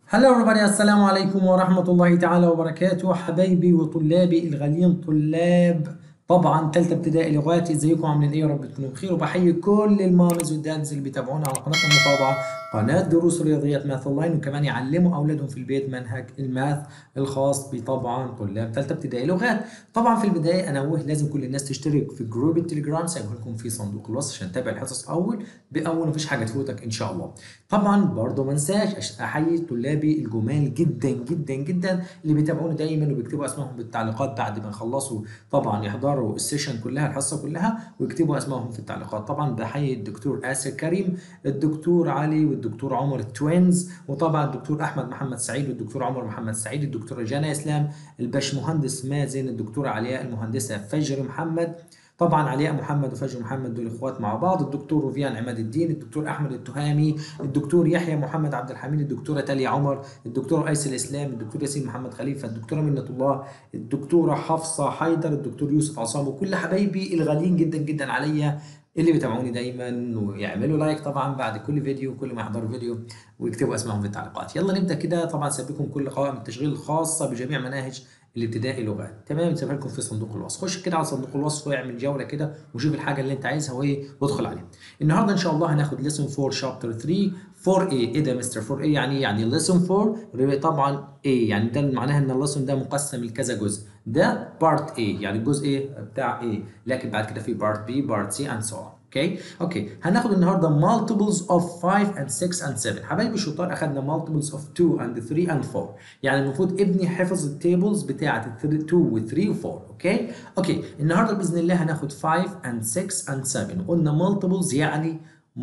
هلا everybody السلام عليكم ورحمة الله تعالى وبركاته حبايبي وطلابي الغاليين طلاب طبعا ثالثة ابتدائي لغات ازيكم عاملين ايه يا رب تكونوا بخير وبحيي كل المامز والدادز اللي بيتابعونا على قناة المطابعة قناة دروس رياضيات ماث اونلاين وكمان يعلموا اولادهم في البيت منهج الماث الخاص بطبعا طلاب ثالثة ابتدائي لغات طبعا في البداية انوه لازم كل الناس تشترك في جروب التليجرام سايبه لكم في صندوق الوصف عشان تتابع الحصص اول باول مفيش حاجة تفوتك ان شاء الله طبعا برضه ما انساش احيي طلابي الجمال جدا جدا جدا اللي بيتابعوني دايما وبيكتبوا اسمائهم بالتعليقات بعد ما يخلصوا طبعا يحضروا السيشن كلها الحصه كلها ويكتبوا اسمائهم في التعليقات طبعا بحيي الدكتور آسر كريم الدكتور علي والدكتور عمر التوينز وطبعا الدكتور احمد محمد سعيد والدكتور عمر محمد سعيد الدكتوره جانا اسلام الباشمهندس مازن الدكتوره علياء المهندسه فجر محمد طبعا علياء محمد وفجر محمد دول اخوات مع بعض الدكتور روفيان عماد الدين الدكتور احمد التهامي الدكتور يحيى محمد عبد الحميد الدكتوره تاليا عمر الدكتور ايس الاسلام الدكتور ياسين محمد خليفه الدكتوره منة الله الدكتوره حفصه حيدر الدكتور يوسف عصام وكل حبايبي الغاليين جدا جدا عليا اللي بيتابعوني دايما ويعملوا لايك طبعا بعد كل فيديو كل ما يحضروا فيديو ويكتبوا اسمائهم في التعليقات يلا نبدا كده طبعا سابقكم كل قوائم التشغيل الخاصه بجميع مناهج الابتدائي لغات تمام سيبها لكم في صندوق الوصف خش كده على صندوق الوصف واعمل جوله كده وشوف الحاجه اللي انت عايزها وايه وادخل عليها النهارده ان شاء الله هناخد ليسون 4 شابتر 3 4 a ايه ده مستر 4 a يعني يعني ليسون 4 طبعا a يعني ده معناها ان الليسون ده مقسم لكذا جزء ده بارت a يعني الجزء ايه بتاع a لكن بعد كده في بارت b بارت c and so on اوكي اوكي هناخد النهارده multiples of 5 and 6 and 7 حبايبي الشطار اخدنا multiples of 2 and 3 and 4 يعني المفروض ابني حفظ التيبلز بتاعه 2 و 3 و 4 اوكي اوكي النهارده باذن الله هناخد 5 and 6 and 7 قلنا multiples يعني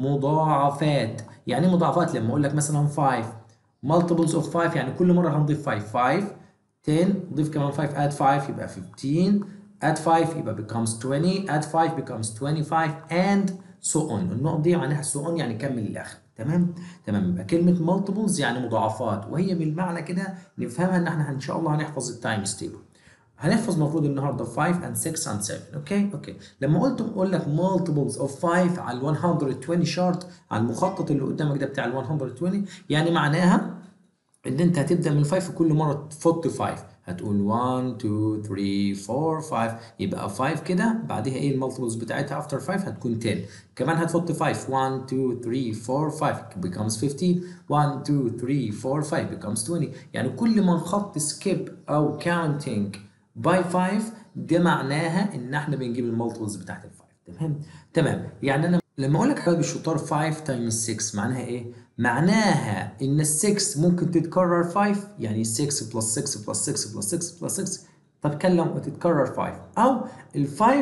مضاعفات يعني مضاعفات لما اقول لك مثلا 5 multiples of 5 يعني كل مره هنضيف 5 5 10 ضيف كمان 5 add 5 يبقى 15 add 5 يبقى becomes 20 add 5 becomes 25 and so on النقط دي معناها so on يعني كمل للاخر تمام تمام يبقى كلمه multiples يعني مضاعفات وهي بالمعنى كده نفهمها ان احنا ان شاء الله هنحفظ التايم ستيبل هنحفظ المفروض النهارده 5 and 6 and 7 اوكي اوكي لما قلت اقول لك multiples of 5 على ال 120 شارت على المخطط اللي قدامك ده بتاع ال 120 يعني معناها ان انت هتبدا من 5 كل مره تفوت 5 هتقول 1 2 3 4 5 يبقى 5 كده بعدها ايه المالتيبلز بتاعتها افتر 5 هتكون 10 كمان هتحط 5 1 2 3 4 5 becomes 15 1 2 3 4 5 becomes 20 يعني كل ما نخط سكيب او counting by 5 ده معناها ان احنا بنجيب المالتيبلز بتاعت ال 5 تمام تمام يعني انا لما اقول لك حبايبي الشطار 5 تايمز 6 معناها ايه؟ معناها ان ال 6 ممكن تتكرر 5 يعني 6 بلس 6 بلس 6 بلس 6 بلس 6 طب كان لما تتكرر 5 او ال 5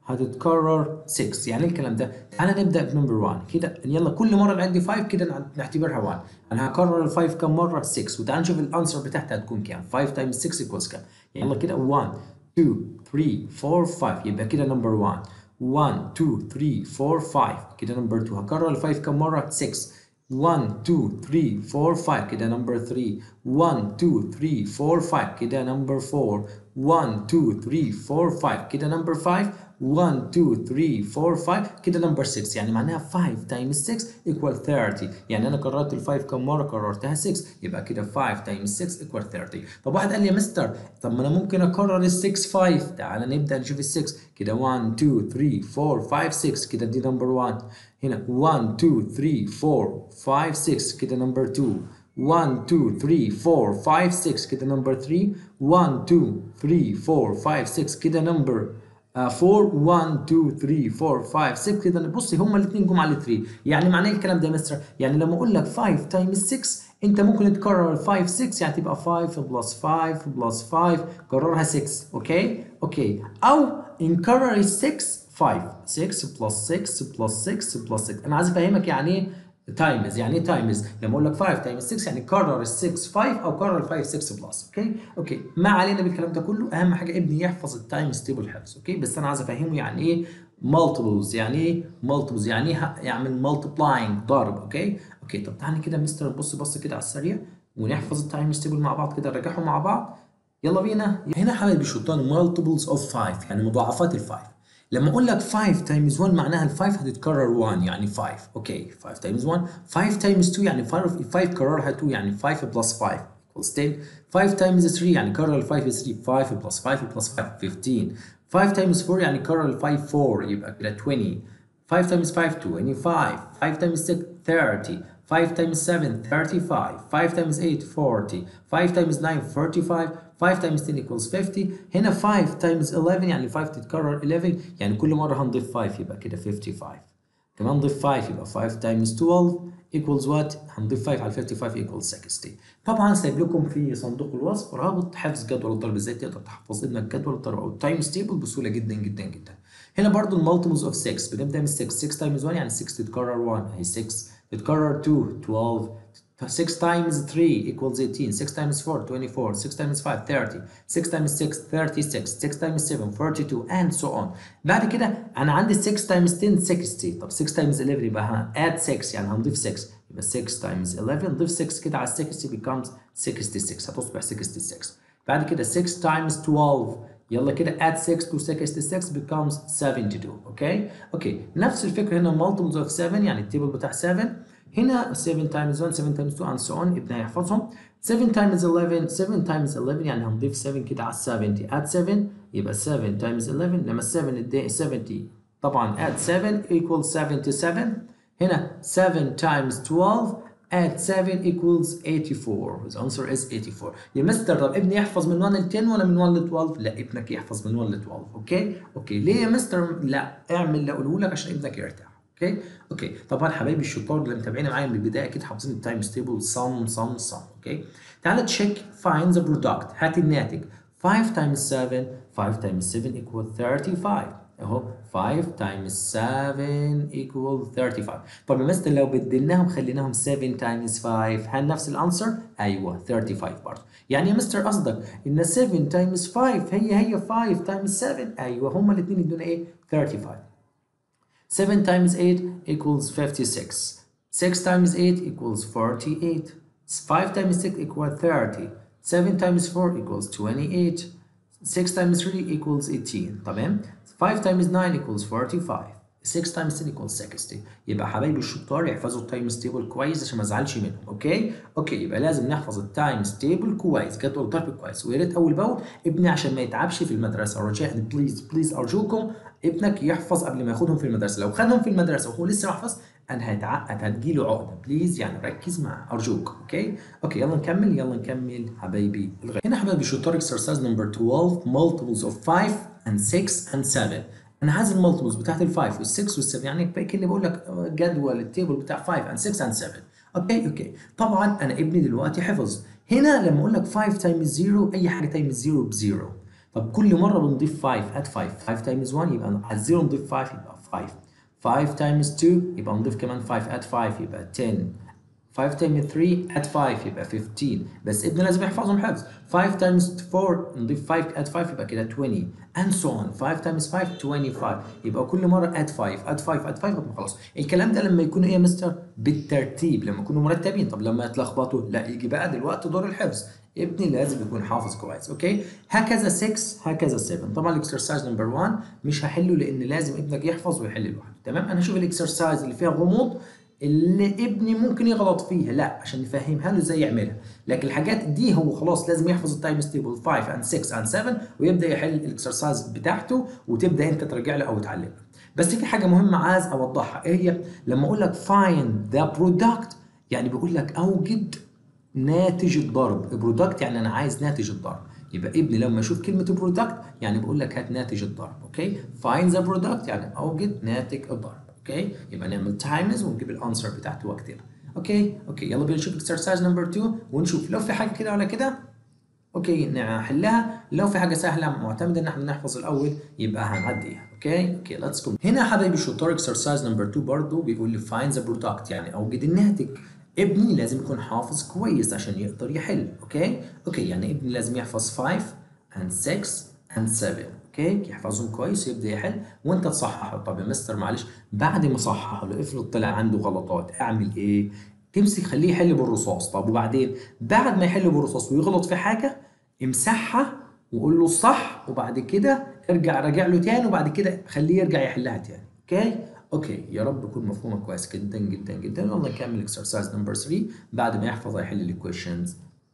هتتكرر 6 يعني ايه الكلام ده؟ تعالى نبدا بنمبر 1 كده يلا كل مره نعد 5 كده نعتبرها 1 انا هكرر ال 5 كم مره؟ 6 وتعالى نشوف الانسر بتاعتها هتكون كام 5 تايمز 6 ايكوالز كام؟ يلا كده 1 2 3 4 5 يبقى كده نمبر 1 1 2 3 4 5 كده نمبر 2 هكرر ال 5 كم مره 6 1 2 3 4 5 كده نمبر 3 1 2 3 4 5 كده نمبر 4 1 2 3 4 5 كده نمبر 5 1 2 3 4 5 كده نمبر 6 يعني معناها 5 تايمز 6 ايكوال 30 يعني انا كررت ال 5 كم مره كررتها 6 يبقى كده 5 تايمز 6 ايكوال 30 طب واحد قال لي يا مستر طب ما انا ممكن اكرر ال 6 5 تعالى نبدا نشوف ال 6 كده 1 2 3 4 5 6 كده دي نمبر 1 هنا 1 2 3 4 5 6 كده نمبر 2 1 2 3 4 5 6 كده نمبر 3 1 2 3 4 5 6 كده نمبر 4 1 2 3 4 5 6 كده بصي هما الاثنين جم على 3 يعني معناه الكلام ده يا مستر يعني لما اقول لك 5 تايمز 6 انت ممكن تكرر 5 6 يعني تبقى 5 بلس 5 بلس 5 كررها 6 اوكي اوكي او نكرر ال 6 5 6 بلس 6 بلس 6 بلس 6 انا عايز افهمك يعني ايه تايمز يعني ايه تايمز لما اقول لك 5 تايمز 6 يعني كرر ال 6 5 او كرر ال 5 6 بلس اوكي اوكي ما علينا بالكلام ده كله اهم حاجه ابني يحفظ التايم ستيبل حفظ اوكي بس انا عايز افهمه يعني ايه multiples يعني ايه multiples يعني ايه يعمل multiplying ضرب اوكي اوكي طب تعالى كده مستر نبص بص كده على السريع ونحفظ التايم ستيبل مع بعض كده نرجعهم مع بعض يلا بينا هنا حبايبي الشطان multiples of 5 يعني مضاعفات ال 5 لما اقول لك 5 تايمز 1 معناها ال 5 هتتكرر 1 يعني 5 اوكي 5 تايمز 1 5 تايمز 2 يعني 5 5 كررها 2 يعني 5 بلس 5 equals 10 5 تايمز 3 يعني كرر ال 5 3 5 بلس 5 بلس 5 15 5 تايمز 4 يعني كرر ال 5 4 يبقى كده 20 5 تايمز 5 25 5 تايمز 6 30 5 times 7 35 5 times 8 40 5 times 9 45 5 times 10 equals 50 هنا 5 times 11 يعني 5 تتكرر 11 يعني كل مرة هنضيف 5 يبقى كده 55 كمان نضيف 5 يبقى 5 times 12 equals what هنضيف 5 على 55 equals 60 طبعا سايب لكم في صندوق الوصف رابط حفظ جدول الضرب ازاي تقدر تحفظ ابنك جدول الضرب او التايمز تيبل بسهوله جدا جدا جدا هنا برضو المالتيبلز اوف 6 بنبدا من 6 6 تايمز 1 يعني 6 تتكرر 1 اهي 6 تتكرر 2 12 6 times 3 equals 18 6 times 4 24 6 times 5 30 6 times 6 36 6 times 7 42 and so on بعد كده انا عندي 6 times 10 60 طب 6 times 11 يبقى add 6 يعني هنضيف 6 يبقى 6 times 11 نضيف 6 كده على 60 becomes 66 هتصبح 66 بعد كده 6 times 12 يلا كده add 6 to 66 becomes 72 اوكي اوكي نفس الفكره هنا multiples of 7 يعني التيبل بتاع 7 هنا 7 times 1 7 times 2 and so on ابنها يحفظهم 7 times 11 7 times 11 يعني هنضيف 7 كده على 70 add 7 يبقى 7 times 11 لما 7 ادي 70 طبعا add 7 equals 77 هنا 7 times 12 add 7 equals 84 the answer is 84 يا مستر طب ابني يحفظ من 1 ل 10 ولا من 1 ل 12 لا ابنك يحفظ من 1 ل 12 اوكي اوكي ليه يا مستر لا اعمل اللي اقوله لك عشان ابنك يرتاح اوكي اوكي طبعا حبايبي الشطار اللي متابعين معايا من البدايه اكيد حافظين التايم ستيبل صم صم صم اوكي تعالى تشيك فايند ذا برودكت هات الناتج 5 times 7 5 times 7 equal 35 اهو 5 times 7 equal 35 طب يا مستر لو بدلناهم خليناهم 7 times 5 هل نفس الانسر؟ ايوه 35 برضه يعني يا مستر قصدك ان 7 times 5 هي هي 5 times 7 ايوه هما الاثنين يدونا ايه؟ 35 7 times 8 equals 56 6 times 8 equals 48 5 times 6 equals 30 7 times 4 equals 28 6 times 3 equals 18 تمام 5 times 9 equals 45 6 times 10 equals 60 يبقى حبايبي الشطار يحفظوا التايم ستيبل كويس عشان ما ازعلش منهم اوكي اوكي يبقى لازم نحفظ التايم ستيبل كويس جدول الضرب كويس ويا ريت اول باول ابني عشان ما يتعبش في المدرسه رجاء بليز بليز ارجوكم ابنك يحفظ قبل ما ياخدهم في المدرسه لو خدهم في المدرسه وهو لسه ما حفظ انا هيتعقد هتجيله عقده بليز يعني ركز معاه ارجوك اوكي اوكي يلا نكمل يلا نكمل حبايبي الغير هنا حبايبي الشطار اكسرسايز نمبر 12 multiples of 5 and 6 and 7 انا عايز المالتيبلز بتاعت ال 5 وال 6 وال 7 يعني كاني بقول لك جدول التيبل بتاع 5 and 6 and 7 اوكي اوكي طبعا انا ابني دلوقتي حفظ هنا لما اقول لك 5 تايمز 0 اي حاجه تايمز 0 بزيرو طب كل مره بنضيف 5 اد 5 5 تايمز 1 يبقى على الزيرو نضيف 5 يبقى 5 5 تايمز 2 يبقى نضيف كمان 5 اد 5 يبقى 10 5 تايمز 3 اد 5 يبقى 15 بس ابني لازم يحفظهم حفظ 5 تايمز 4 نضيف 5 اد 5 يبقى كده 20 and so on 5 تايمز 5 25 يبقى كل مره اد 5 اد 5 اد 5 خلاص الكلام ده لما يكونوا ايه يا مستر بالترتيب لما يكونوا مرتبين طب لما يتلخبطوا لا يجي بقى دلوقتي دور الحفظ ابني لازم يكون حافظ كويس اوكي هكذا 6 هكذا 7 طبعا الاكسرسايز نمبر 1 مش هحله لان لازم ابنك يحفظ ويحل لوحده تمام انا اشوف الاكسرسايز اللي فيها غموض اللي ابني ممكن يغلط فيها لا عشان نفهمها له ازاي يعملها لكن الحاجات دي هو خلاص لازم يحفظ التايم ستيبل 5 and 6 and 7 ويبدا يحل الاكسرسايز بتاعته وتبدا انت ترجع له او تعلمه بس في حاجه مهمه عايز اوضحها ايه هي لما اقول لك find the product يعني بقول لك اوجد ناتج الضرب برودكت يعني انا عايز ناتج الضرب يبقى ابني لما يشوف كلمه برودكت يعني بقول لك هات ناتج الضرب اوكي find the product يعني اوجد ناتج الضرب اوكي يبقى نعمل تايمز ونجيب الانسر بتاعته واكتبها اوكي اوكي يلا بينا نشوف اكسرسايز نمبر 2 ونشوف لو في حاجه كده ولا كده اوكي نحلها لو في حاجه سهله معتمده ان احنا نحفظ الاول يبقى هنعديها اوكي اوكي ليتس جو هنا يا حبايبي الشطار اكسرسايز نمبر 2 برضه بيقول لي find the product يعني اوجد الناتج ابني لازم يكون حافظ كويس عشان يقدر يحل اوكي اوكي يعني ابني لازم يحفظ 5 and 6 and 7 اوكي يحفظهم كويس ويبدا يحل وانت تصححه طب يا مستر معلش بعد ما صححه لو افرض طلع عنده غلطات اعمل ايه تمسك خليه يحل بالرصاص طب وبعدين بعد ما يحل بالرصاص ويغلط في حاجه امسحها وقول له الصح وبعد كده ارجع راجع له تاني وبعد كده خليه يرجع يحلها تاني اوكي اوكي يا رب تكون مفهومه كويس جدا جدا جدا يلا نكمل اكسرسايز نمبر 3 بعد ما يحفظ هيحل الايكويشنز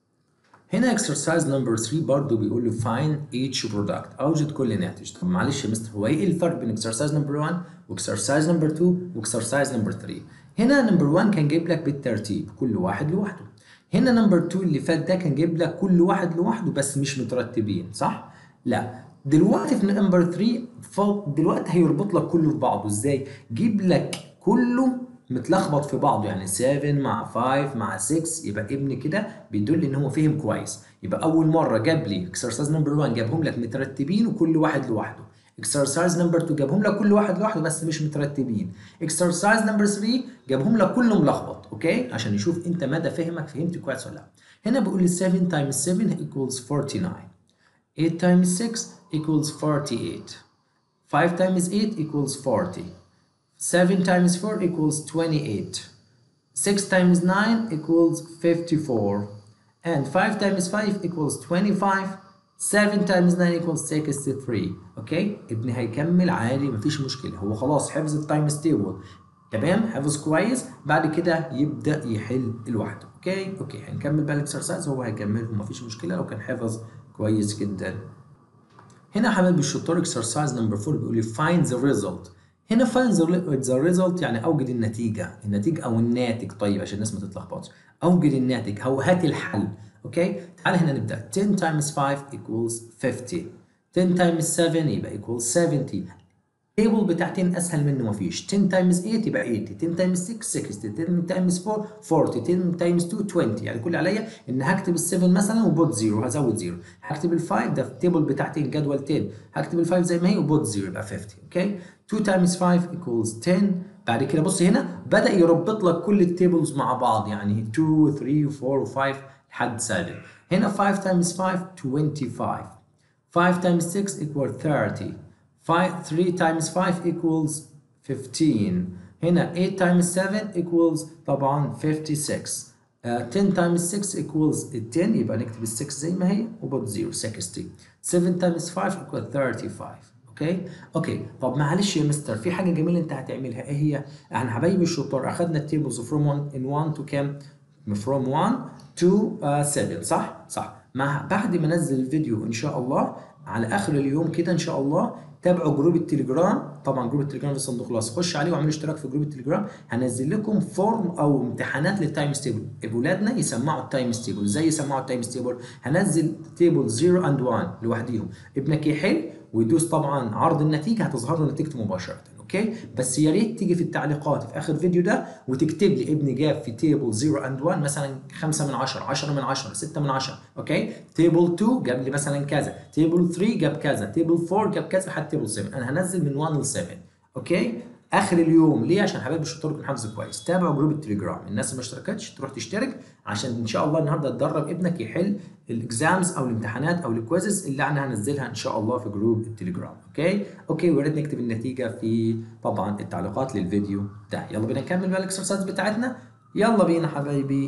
هنا اكسرسايز نمبر 3 برضه بيقول له find each product اوجد كل ناتج طب معلش يا مستر هو ايه الفرق بين اكسرسايز نمبر 1 واكسرسايز نمبر 2 واكسرسايز نمبر 3 هنا نمبر 1 كان جايب لك بالترتيب كل واحد لوحده هنا نمبر 2 اللي فات ده كان جايب لك كل واحد لوحده بس مش مترتبين صح لا دلوقتي في نمبر 3 دلوقتي هيربط لك كله في بعضه ازاي جيب لك كله متلخبط في بعضه يعني 7 مع 5 مع 6 يبقى ابني كده بيدل ان هو فهم كويس يبقى اول مره جاب لي اكسرسايز نمبر 1 جابهم لك مترتبين وكل واحد لوحده اكسرسايز نمبر 2 جابهم لك كل واحد لوحده بس مش مترتبين اكسرسايز نمبر 3 جابهم لك كله ملخبط اوكي عشان يشوف انت مدى فهمك فهمت كويس ولا لا هنا بيقول لي 7 times 7 equals 49 8 times 6 equals 48 5 times 8 equals 40 7 times 4 equals 28 6 times 9 equals 54 and 5 times 5 equals 25 7 times 9 equals 63 اوكي ابني هيكمل عادي مفيش مشكله هو خلاص حفظ التايمز تيبل تمام حفظ كويس بعد كده يبدا يحل لوحده اوكي اوكي هنكمل بقى الاكسرسايز هو هيكمله مفيش مشكله لو كان حفظ كويس جدا هنا يا حبايبي الشطار اكسرسايز نمبر 4 بيقول لي find the result هنا find the result يعني اوجد النتيجه النتيجه او الناتج طيب عشان الناس ما تتلخبطش اوجد الناتج او هات الحل اوكي تعال هنا نبدا 10 times 5 equals 50 10 times 7 يبقى equals 70 التيبل بتاع 10 اسهل منه مفيش 10 times 8 يبقى 80 10 times 6 60 10 times 4 40 10 times 2 20 يعني كل عليا ان هكتب ال7 مثلا وبوت زيرو هزود زيرو هكتب ال5 ده في التيبل بتاع 10 جدول 10 هكتب ال5 زي ما هي وبوت زيرو يبقى 50 اوكي 2 times 5 equals 10 بعد كده بص هنا بدا يربط لك كل التيبلز مع بعض يعني 2 3 4 5 لحد 7 هنا 5 times 5 25 5 times 6 equal 30 5 3 times 5 equals 15 هنا 8 times 7 equals طبعا 56 uh, 10 times 6 equals 10 يبقى نكتب ال 6 زي ما هي وبوت 0 60 7 times 5 equals 35 اوكي اوكي طب معلش يا مستر في حاجه جميله انت هتعملها ايه هي احنا حبايبي الشطار اخذنا التيبلز from 1 in 1 to كام from 1 to uh, 7 صح صح مع بعد ما انزل الفيديو ان شاء الله على اخر اليوم كده ان شاء الله تابعوا جروب التليجرام طبعا جروب التليجرام في الصندوق خلاص خش عليه واعملوا اشتراك في جروب التليجرام هنزل لكم فورم او امتحانات للتايمز تيبل اولادنا يسمعوا التايمز تيبل ازاي يسمعوا التايمز تيبل هنزل تيبل 0 اند 1 لوحديهم ابنك يحل ويدوس طبعا عرض النتيجه هتظهر له نتيجته مباشره اوكي بس يا ريت تيجي في التعليقات في اخر فيديو ده وتكتب لي ابني جاب في تيبل 0 اند 1 مثلا 5 من 10 10 من 10 6 من 10 اوكي تيبل 2 جاب لي مثلا كذا تيبل 3 جاب كذا تيبل 4 جاب كذا لحد تيبل 7 انا هنزل من 1 ل 7 اوكي اخر اليوم ليه عشان حبايبي الشطار يكون حافظ كويس تابعوا جروب التليجرام الناس اللي ما اشتركتش تروح تشترك عشان ان شاء الله النهارده تدرب ابنك يحل الاكزامز او الامتحانات او الكويزز اللي انا هنزلها ان شاء الله في جروب التليجرام اوكي اوكي ويا ريت نكتب النتيجه في طبعا التعليقات للفيديو ده يلا بينا نكمل بقى الاكسرسايز بتاعتنا يلا بينا حبايبي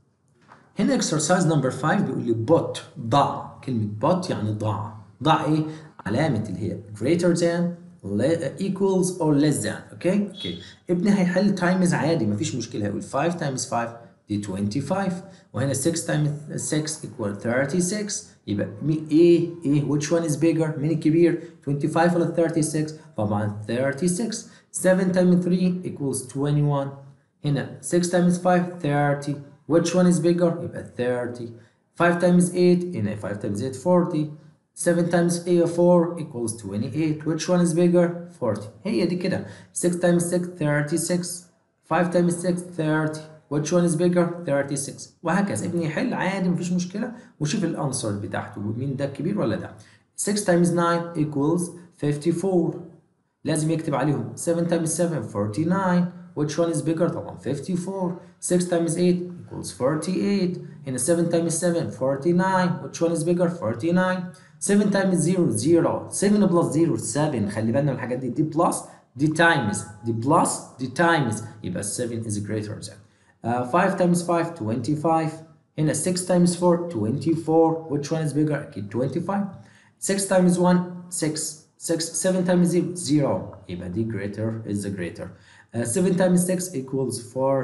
هنا اكسرسايز نمبر 5 بيقول لي بوت ضع كلمه بوت يعني ضع ضع ايه علامه اللي هي greater than equals or less than اوكي اوكي ابني هيحل تايمز عادي مفيش مشكله هيقول 5 times 5 دي 25 وهنا 6 times 6 equal 36 يبقى مين ايه ايه which one is bigger مين الكبير 25 ولا 36 طبعا 36 7 times 3 equals 21 هنا 6 times 5 30 which one is bigger يبقى 30 5 times 8 هنا 5 times 8 40 7 times a 4 equals 28 which one is bigger 40 هي دي كده 6 times 6 36 5 times 6 30 which one is bigger 36 وهكذا ابني يحل عادي مفيش مشكله وشوف الانسر بتاعته مين ده الكبير ولا ده 6 times 9 equals 54 لازم يكتب عليهم 7 times 7 49 which one is bigger طبعا 54 6 times 8 equals 48 هنا 7 times 7 49 which one is bigger 49 7 times 0 0 7 plus 0 7 خلي بالنا من الحاجات دي دي بلس دي تايمز دي بلس دي تايمز يبقى 7 is greater than uh, 5 times 5 25 هنا 6 times 4 24 which one is bigger اكيد 25 6 times 1 6 6 7 times 0 0 يبقى دي greater is the greater uh, 7 times 6 equals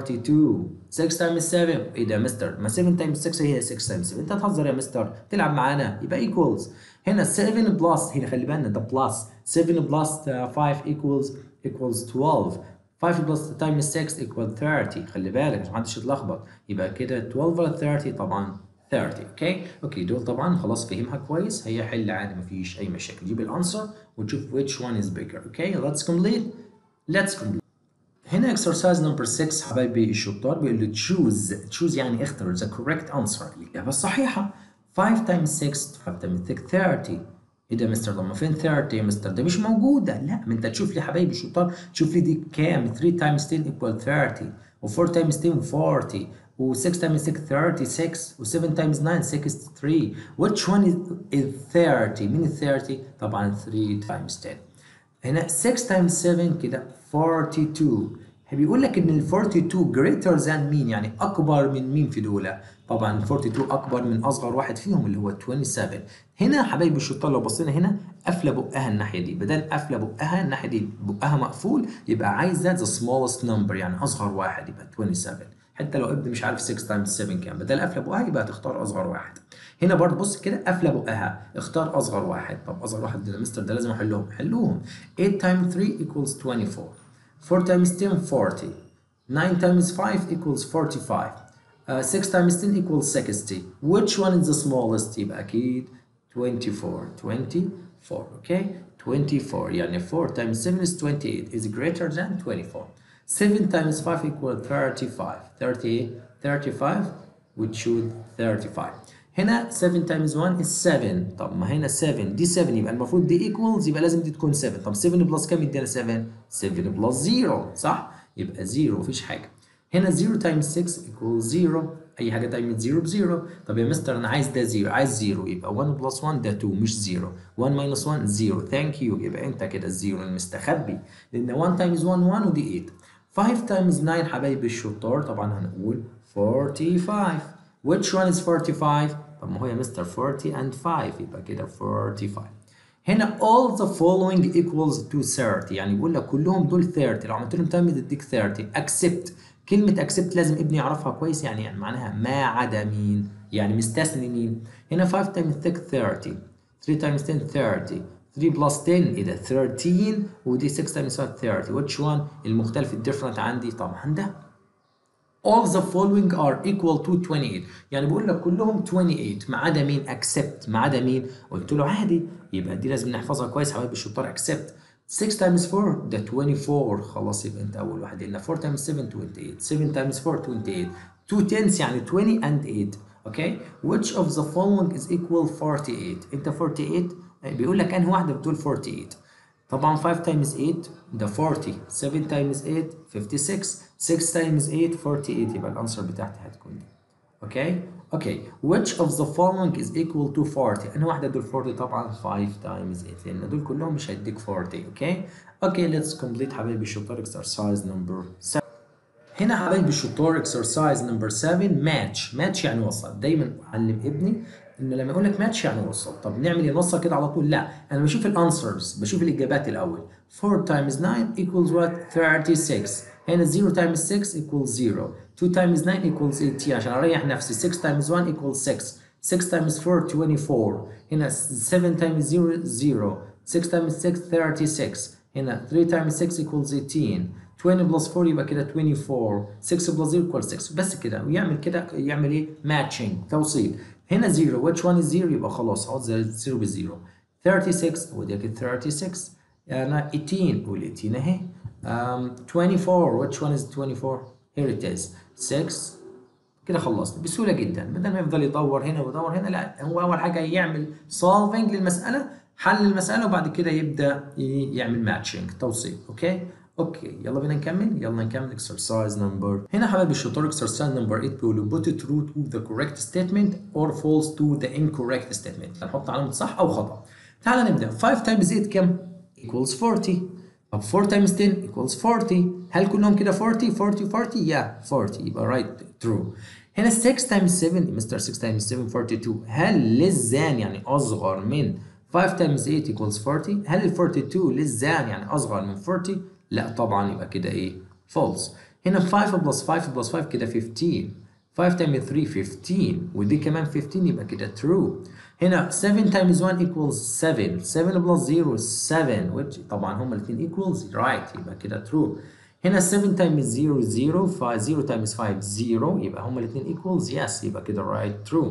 42 6 times 7 ايه ده يا مستر ما 7 times 6 هي 6 times 7 انت هتهزر يا مستر تلعب معانا يبقى equals هنا 7 بلس هنا خلي بالنا ده بلس 7 بلس 5 equals equals 12 5 بلس times 6 equal 30 خلي بالك مش محدش يتلخبط يبقى كده 12 ولا 30 طبعا 30 اوكي اوكي دول طبعا خلاص فهمها كويس هي حل عادي مفيش اي مشاكل جيب الانسر وتشوف which one is bigger اوكي let's complete let's complete هنا exercise number 6 حبايبي الشطار بيقول لي choose choose يعني اختر the correct answer الإجابة الصحيحة 5 times 6 5 times 6 30 ايه ده يا مستر لما فين 30 يا مستر ده مش موجودة لا ما انت تشوف لي حبايبي الشطار تشوف لي دي كام 3 times 10 equal 30 و4 times 10 40 و6 times 6 36 و7 times 9 63 which one is, is 30 مين ال 30 طبعا 3 times 10 هنا 6 times 7 كده 42 بيقول لك ان ال 42 greater than مين يعني اكبر من مين في دول طبعا ال 42 اكبر من اصغر واحد فيهم اللي هو 27 هنا حبايبي الشطار لو بصينا هنا قافله بقها الناحيه دي بدل قافله بقها الناحيه دي بقها مقفول يبقى عايزه the smallest number يعني اصغر واحد يبقى 27 حتى لو ابني مش عارف 6 تايمز 7 كام بدل قافله بقها يبقى هتختار اصغر واحد هنا برضه بص كده قافله بقها اختار اصغر واحد طب اصغر واحد ده مستر ده لازم احلهم حلوهم 8 تايمز 3 equals 24 4 times 10 40 9 times 5 equals 45 uh, 6 times 10 equals 60 which one is the smallest يبقى أكيد 24 24 okay 24 يعني 4 times 7 is 28 is greater than 24 7 times 5 equals 35 30 35 we choose 35 هنا 7 times 1 is 7 طب ما هنا 7 دي 7 يبقى المفروض دي equals يبقى لازم دي تكون 7 طب 7 بلس كام يدينا 7 7 بلس 0 صح يبقى 0 مفيش حاجه هنا 0 times 6 equals 0 اي حاجه تايم 0 ب 0 طب يا مستر انا عايز ده 0 عايز 0 يبقى 1 بلس 1 ده 2 مش 0 1 minus 1 0 ثانك يو يبقى انت كده الزيرو المستخبي لان 1 times 1 1 ودي 8 5 times 9 حبايبي الشطار طبعا هنقول 45 which one is 45 طب ما هو يا مستر 40 and 5 يبقى كده 45 هنا all the following equals to 30 يعني بيقول لك كلهم دول 30 لو عملت لهم تايم تديك 30 accept كلمة accept لازم ابني يعرفها كويس يعني, يعني معناها ما عدا مين يعني مستثني مين هنا 5 times 6 30 3 times 10 30 3 plus 10 ايه ده 13 ودي 6 times 5 30 which one المختلف الديفرنت عندي طبعا ده all the following are equal to 28 يعني بقول لك كلهم 28 ما عدا مين accept ما عدا مين قلت له عادي يبقى دي لازم نحفظها كويس حبايبي الشطار accept 6 times 4 ده 24 خلاص يبقى انت اول واحد لان 4 times 7 28 7 times 4 28 2 tenths يعني 20 and 8 اوكي which of the following is equal 48 انت 48 بيقول لك انهي واحده بتقول 48 طبعا 5 times 8 ده 40 7 times 8 56 6 times 8 48 يبقى الانسر بتاعتي هتكون دي اوكي اوكي which of the following is equal to 40 انا واحده دول 40 طبعا 5 times 8 لان دول كلهم مش هيديك 40 اوكي اوكي let's complete حبايبي الشطار exercise number 7 هنا حبايبي الشطار exercise number 7 match match يعني وصل دايما اعلم ابني ان لما يقول لك ماتش يعني وصل طب نعمل ايه نوصل كده على طول لا انا بشوف الانسرز بشوف الاجابات الاول 4 times 9 equals what 36 هنا 0 times 6 equals 0 2 times 9 equals 18 عشان اريح نفسي 6 times 1 equals 6 6 times 4 24 هنا 7 times 0 0 6 times 6 36 هنا 3 times 6 equals 18 20 plus 4 يبقى كده 24 6 plus 0 equals 6 بس كده ويعمل كده يعمل ايه matching توصيل هنا 0 which one is 0 يبقى خلاص احط 0 بالزيرو 36 ودي اكيد 36 انا 18 وال 18 اهي um, 24 which one is 24 here it is 6 كده خلصت بسهوله جدا بدل ما يفضل يدور هنا ويدور هنا لا هو اول حاجه يعمل solving للمساله حل المساله وبعد كده يبدا يعمل ماتشنج توصيل اوكي اوكي يلا بينا نكمل يلا نكمل اكسرسايز نمبر هنا حبايبي الشطار اكسرسايز نمبر 8 بيقول put it true to the correct statement or false to the incorrect statement هنحط علامه صح او خطا تعال نبدا 5 times 8 كم equals 40 طب 4 times 10 equals 40 هل كلهم كده 40 40 40 yeah 40 يبقى right true هنا 6 times 7 مستر 6 times 7 42 هل less than يعني اصغر من 5 times 8 equals 40 هل ال 42 less than يعني اصغر من 40 لا طبعا يبقى كده ايه false هنا 5 plus 5 plus 5 كده 15 5 times 3 15 ودي كمان 15 يبقى كده true هنا 7 times 1 equals 7 7 plus 0 7 which طبعا هما الاثنين equals right يبقى كده true هنا 7 times 0 0 ف 0 times 5 0 يبقى هما الاثنين equals yes يبقى كده right true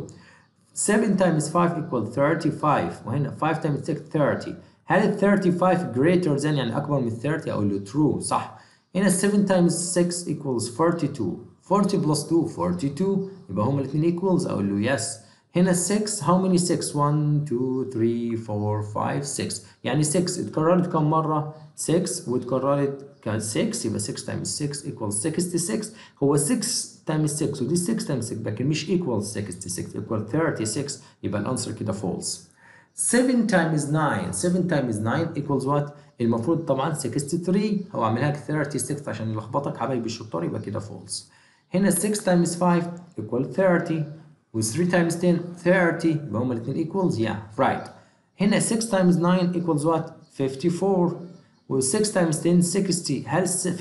7 times 5 equal 35 وهنا 5 times 6 30 هل ال 35 greater than يعني أكبر من 30 أقول له true صح هنا 7 times 6 equals 42 40 plus 2 42 يبقى هما الاثنين equals أقول له yes هنا 6 how many 6 1 2 3 4 5 6 يعني 6 اتكررت كم مرة 6 واتكررت كان 6 يبقى 6 times 6 equals 66 هو 6 times 6 ودي 6 times 6 لكن مش equals 66 equal 36 يبقى الانسر كده false 7 times 9 7 times 9 equals what المفروض طبعا 63 هو عاملها لك 36 عشان يلخبطك حبايبي الشطار يبقى كده false هنا 6 times 5 equal 30 و 3 times 10 30 يبقى هما الاثنين equals yeah right هنا 6 times 9 equals what 54 و 6 times 10 60 هل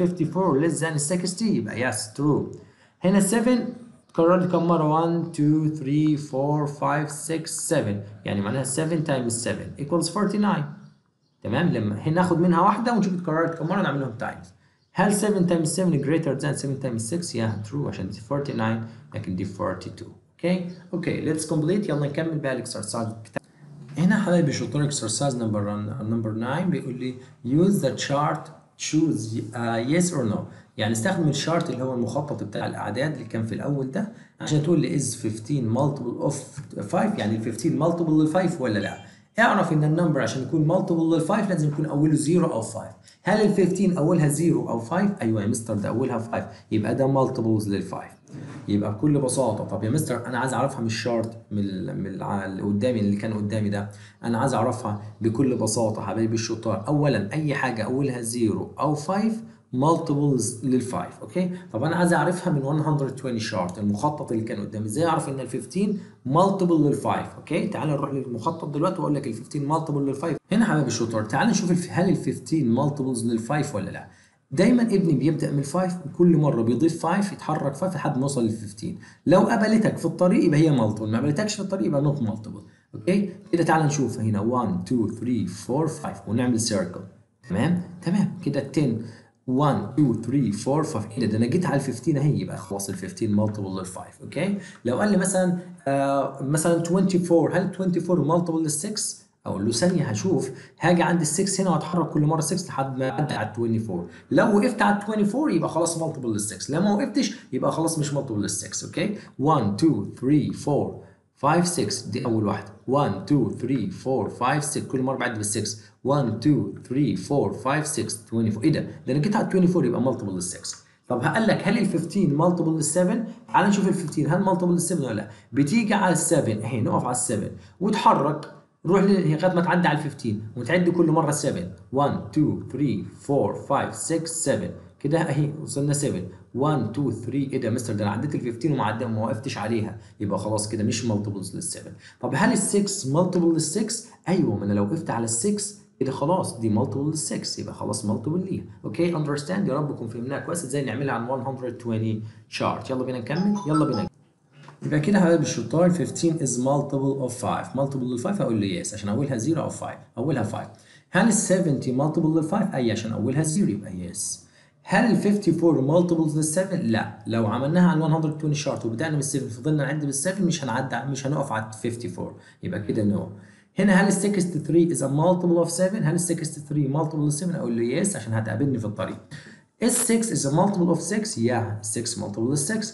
54 less than 60 يبقى yes true هنا 7 كررت كم مرة 1 2 3 4 5 6 7 يعني معناها 7 times 7 equals 49 تمام لما هنا ناخد منها واحدة ونشوف اتكررت كم مرة نعملهم times هل 7 times 7 greater than 7 times 6 yeah true عشان دي 49 لكن دي 42 اوكي اوكي let's complete يلا نكمل بقى الاكسرسايز بتاع هنا حبايبي شطار اكسرسايز نمبر نمبر 9 بيقول لي use the chart choose uh, yes or no يعني استخدم الشارت اللي هو المخطط بتاع الاعداد اللي كان في الاول ده عشان تقول لي is 15 multiple of 5 يعني ال 15 multiple لل 5 ولا لا اعرف ان النمبر عشان يكون multiple لل 5 لازم يكون اوله 0 او 5 هل ال 15 اولها 0 او 5 ايوه يا مستر ده اولها 5 يبقى ده multiples لل 5 يبقى بكل بساطه طب يا مستر انا عايز اعرفها من الشارت من ال من اللي قدامي اللي كان قدامي ده انا عايز اعرفها بكل بساطه حبايبي الشطار اولا اي حاجه اولها 0 او 5 multiples لل 5 اوكي طب انا عايز اعرفها من 120 شارت المخطط اللي كان قدامي ازاي اعرف ان ال 15 multiple لل 5 اوكي تعال نروح للمخطط دلوقتي واقول لك ال 15 multiple لل 5 هنا حبايبي الشطار تعال نشوف هل ال 15 multiples لل 5 ولا لا دايما ابني بيبدا من 5 وكل مره بيضيف 5 يتحرك 5 لحد ما يوصل لل 15 لو قابلتك في الطريق يبقى هي مالتيبل ما قابلتكش في الطريق يبقى نوت مالتيبل اوكي كده تعال نشوف هنا 1 2 3 4 5 ونعمل سيركل تمام تمام كده 10 1 2 3 4 5 ايه ده ده انا جيت على ال 15 اهي يبقى خلاص ال 15 مالتيبل لل 5 اوكي لو قال لي مثلا آه مثلا 24 هل 24 مالتيبل لل 6 اقول له ثانيه هشوف هاجي عند ال 6 هنا واتحرك كل مره 6 لحد ما اعدي على ال 24 لو وقفت على ال 24 يبقى خلاص مالتيبل لل 6 لو ما وقفتش يبقى خلاص مش مالتيبل لل 6 اوكي 1 2 3 4 5 6 دي اول واحده 1 2 3 4 5 6 كل مره بعد بال 6 1 2 3 4 5 6 24 ايه ده ده انا جيت على 24 يبقى مالتيبل لل 6 طب هقول لك هل ال 15 مالتيبل لل 7 تعال نشوف ال 15 هل مالتيبل لل 7 ولا لا بتيجي على ال 7 اهي نقف على ال 7 وتحرك روح لغايه ما تعدي على ال 15 وتعد كل مره 7 1 2 3 4 5 6 7 كده اهي وصلنا 7 1 2 3 ايه ده يا مستر ده انا عديت ال 15 وما عدى وما وقفتش عليها يبقى خلاص كده مش مالتيبلز لل 7 طب هل ال 6 مالتيبل لل 6 ايوه ما انا لو وقفت على ال 6 كده خلاص دي مالتيبل لل 6 يبقى خلاص مالتيبل ليها اوكي اندرستاند يا رب تكون فهمناها كويس ازاي نعملها عن 120 شارت يلا بينا نكمل يلا بينا يبقى كده حبايبي الشطار 15 is multiple of 5 multiple لل 5 اقول له yes عشان اولها 0 او 5 اولها 5 هل ال 70 multiple لل 5 اي عشان اولها 0 يبقى yes هل ال 54 multiples لل 7 لا لو عملناها على 120 شارت وبدانا من 7 فضلنا نعد بال 7 مش هنعدي مش هنقف على 54 يبقى كده نو هنا هل ال 63 is a multiple of 7 هل ال 63 multiple لل 7 اقول له yes عشان هتقابلني في الطريق ال 6 is a multiple of 6 yeah 6 multiple لل 6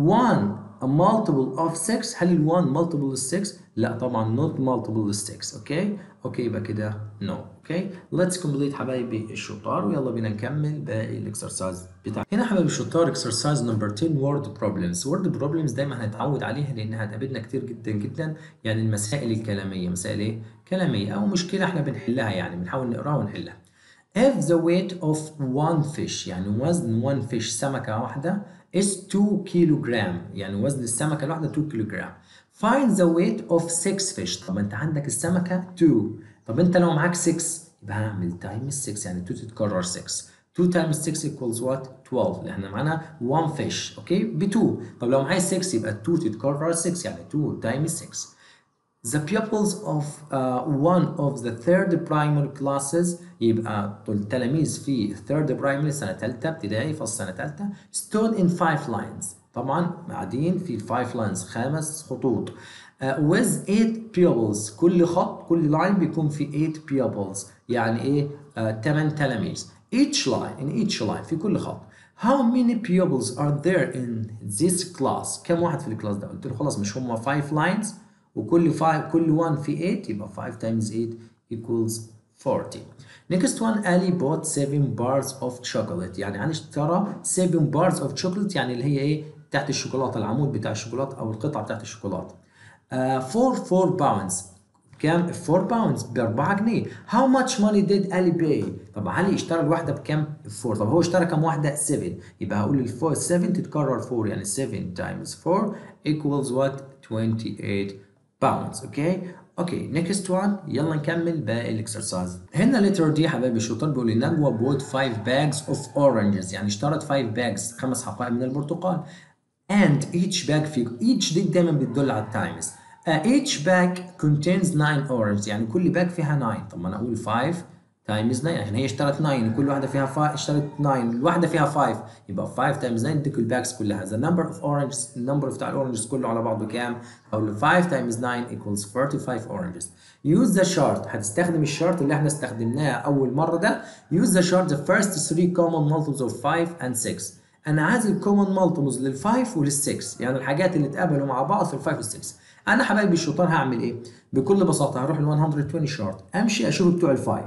1 a multiple of 6 هل ال 1 multiple لل 6 لا طبعا not multiple لل 6 اوكي اوكي يبقى كده no اوكي let's complete حبايبي الشطار ويلا بينا نكمل باقي الاكسرسايز بتاع هنا حبايبي الشطار اكسرسايز نمبر 10 word problems word problems دايما هنتعود عليها لانها هتقابلنا كتير جدا جدا يعني المسائل الكلاميه مسائل ايه كلاميه او مشكله احنا بنحلها يعني بنحاول نقراها ونحلها if the weight of one fish يعني وزن one fish سمكه واحده is 2 كيلو جرام يعني وزن السمكه الواحده 2 كيلو جرام find the weight of 6 fish طب انت عندك السمكه 2 طب انت لو معاك 6 يبقى هعمل تايم 6 يعني 2 تتكرر 6 2 times 6 equals what 12 لان احنا معانا 1 fish اوكي ب 2 طب لو معايا 6 يبقى 2 تتكرر 6 يعني 2 times 6 The pupils of uh, one of the third primary classes يبقى التلاميذ في third primary سنة تالتة ابتدائي فصل سنة تالتة stood in five lines طبعا قاعدين في five lines خمس خطوط uh, with eight pupils كل خط كل line بيكون في eight pupils يعني ايه uh, 8 تلاميذ each line in each line في كل خط How many pupils are there in this class؟ كم واحد في الكلاس ده؟ قلت له خلاص مش هم 5 lines وكل 5 كل 1 في 8 يبقى 5 times 8 equals 40. Next one Ali bought 7 bars of chocolate يعني علي اشترى 7 bars of chocolate يعني اللي هي ايه تحت الشوكولاته العمود بتاع الشوكولاته او القطعه بتاعت الشوكولاته. Uh, for 4 pounds كام 4 باوندز ب 4 جنيه how much money did Ali pay طب علي اشترى الواحده بكام 4 طب هو اشترى كام واحده 7 يبقى هقول ال 7 تتكرر 4 يعني 7 times 4 equals what 28 pounds اوكي اوكي نيكست وان يلا نكمل باقي الاكسرسايز هنا الليتر دي حبايبي الشطار بيقول لي نجوى بوت 5 bags of oranges يعني اشترت 5 bags خمس حقائب من البرتقال and each bag في each دي دايما بتدل على التايمز Uh, each bag contains 9 oranges يعني كل باج فيها 9 طب ما انا اقول 5 times 9 عشان هي اشترت 9 كل واحده فيها 5 اشترت 9 الواحده فيها 5 يبقى 5 times 9 دي كل الباكس كلها the number of oranges النمبر بتاع الاورنجز كله على بعضه كام؟ اقول 5 times 9 equals 45 oranges use the chart هتستخدم الشارت اللي احنا استخدمناه اول مره ده use the chart the first 3 common multiples of 5 and 6 انا عايز الكومن مالتيبلز لل5 ولل6 يعني الحاجات اللي اتقابلوا مع بعض في ال5 وال6 انا حبايبي الشيطان هعمل ايه بكل بساطه هروح ال 120 شارت امشي اشوف بتوع ال5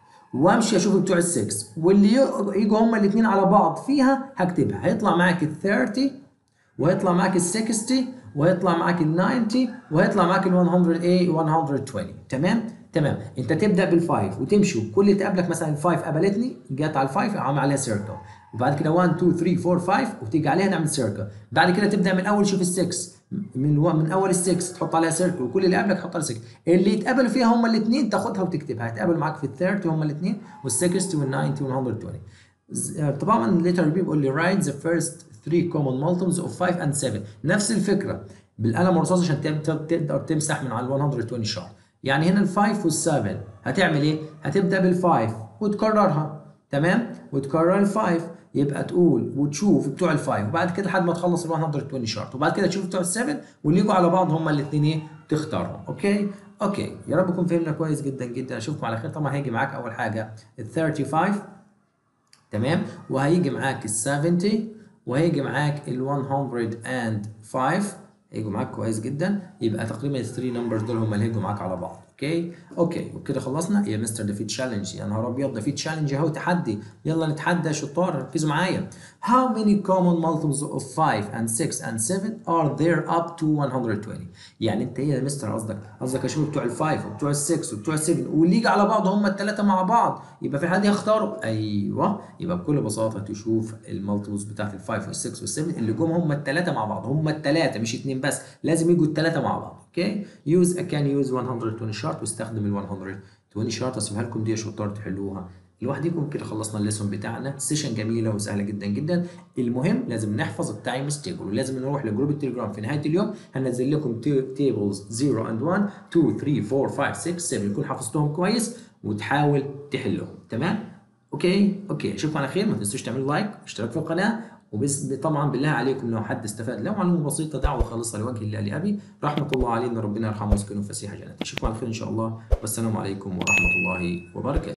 وامشي اشوف بتوع ال6 واللي يجوا هما الاثنين على بعض فيها هكتبها هيطلع معاك ال 30 وهيطلع معاك ال 60 وهيطلع معاك ال 90 وهيطلع معاك ال 100 ايه 120 تمام تمام انت تبدا بالفايف وتمشي كل اللي تقابلك مثلا الفايف قابلتني جت على الفايف اعمل عليها سيركل وبعد كده 1 2 3 4 5 وتيجي عليها نعمل سيركل بعد كده تبدا من اول شوف ال6 من من اول ال6 تحط عليها سيركل وكل اللي قبلك تحط عليها سيركل اللي يتقابلوا فيها هم الاثنين تاخدها وتكتبها هيتقابل معاك في ال 30 هم الاثنين وال60 وال90 وال120 طبعا الليتر بي بيقول لي write the first 3 common multiples of 5 and 7 نفس الفكره بالقلم الرصاص عشان تقدر تمسح من على ال 120 شهر يعني هنا ال5 وال7 هتعمل ايه؟ هتبدا بال5 وتكررها تمام؟ وتكرر ال5 يبقى تقول وتشوف بتوع ال5 وبعد كده لحد ما تخلص ال 120 شارت وبعد كده تشوف بتوع ال7 واللي يجوا على بعض هما الاثنين ايه؟ تختارهم اوكي؟ اوكي يا رب نكون فهمنا كويس جدا جدا اشوفكم على خير طبعا هيجي معاك اول حاجه ال 35 تمام؟ وهيجي معاك ال 70 وهيجي معاك ال 105 هيجوا معاك كويس جدا يبقى تقريبا ال 3 نمبرز دول هم اللي هيجوا معاك على بعض اوكي اوكي وكده خلصنا يا مستر ده في تشالنج يا نهار ابيض ده في تشالنج اهو تحدي يلا نتحدى يا شطار ركزوا معايا how many common multiples of 5 and 6 and 7 are there up to 120 يعني انت ايه يا مستر قصدك قصدك اشوف بتوع ال5 وبتوع ال6 وبتوع ال7 واللي يجي على بعض هم الثلاثه مع بعض يبقى في حد يختاروا ايوه يبقى بكل بساطه تشوف المالتيبلز بتاعت ال5 وال6 وال7 اللي جم هم الثلاثه مع بعض هم الثلاثه مش اثنين بس لازم يجوا الثلاثه مع بعض اوكي يوز كان يوز 120 شارت واستخدم ال 120 شارت اسيبها لكم دي يا شطار تحلوها لوحدكم كده خلصنا الليسون بتاعنا سيشن جميله وسهله جدا جدا المهم لازم نحفظ التايمز تيبل ولازم نروح لجروب التليجرام في نهايه اليوم هنزل لكم تيبلز 0 اند 1 2 3 4 5 6 7 يكون حفظتهم كويس وتحاول تحلهم تمام اوكي اوكي اشوفكم على خير ما تنسوش تعملوا لايك واشتراك في القناه وطبعا بالله عليكم لو حد استفاد لو معلومه بسيطه دعوه خالصه لوجه الله لابي رحمه الله عليه ان ربنا يرحمه ويسكنه فسيح جنته اشوفكم على خير ان شاء الله والسلام عليكم ورحمه الله وبركاته